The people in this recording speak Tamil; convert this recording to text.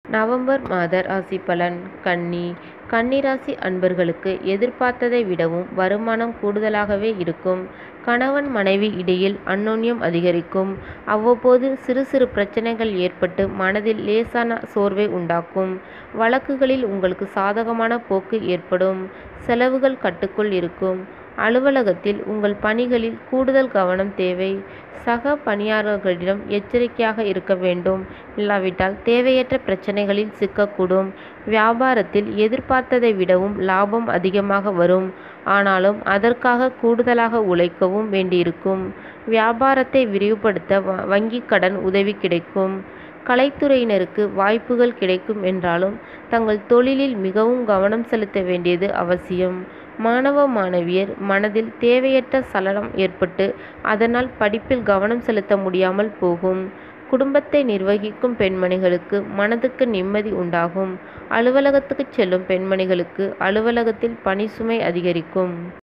நவம்பர் மாத ராசி பலன் கன்னி கன்னி ராசி அன்பர்களுக்கு எதிர்பார்த்ததை விடவும் வருமானம் கூடுதலாகவே இருக்கும். கணவன் மனைவி இடையில் அந்யோன்யம் அதிகரிக்கும். அவ்வப்போது சிறு சிறு பிரச்னைகள் ஏற்பட்டு மனதில் லேசான சோர்வை உண்டாக்கும். வழக்குகளில் உங்களுக்கு சாதகமான போக்கு ஏற்படும். செலவுகள் கட்டுக்குள் இருக்கும். அலுவலகத்தில் உங்கள் பணிகளில் கூடுதல் கவனம் தேவை. சக பணியாளர்களிடம் எச்சரிக்கையாக இருக்க வேண்டும். இல்லாவிட்டால் தேவையற்ற பிரச்னைகளில் சிக்கக்கூடும். வியாபாரத்தில் எதிர்பார்த்ததை விடவும் லாபம் அதிகமாக வரும். ஆனாலும் அதற்காக கூடுதலாக உழைக்கவும் வேண்டியிருக்கும். வியாபாரத்தை விரிவுபடுத்த வங்கிக் கடன் உதவி கிடைக்கும். கலைத்துறையினருக்கு வாய்ப்புகள் கிடைக்கும் என்றாலும் தங்கள் தொழிலில் மிகவும் கவனம் செலுத்த வேண்டியது அவசியம். மாணவ மாணவியர் மனதில் தேவையற்ற சலனம் ஏற்பட்டு அதனால் படிப்பில் கவனம் செலுத்த முடியாமல் போகும். குடும்பத்தை நிர்வகிக்கும் பெண்மணிகளுக்கு மனதுக்கு நிம்மதி உண்டாகும். அலுவலகத்துக்கு செல்லும் பெண்மணிகளுக்கு அலுவலகத்தில் பணிசுமை அதிகரிக்கும்.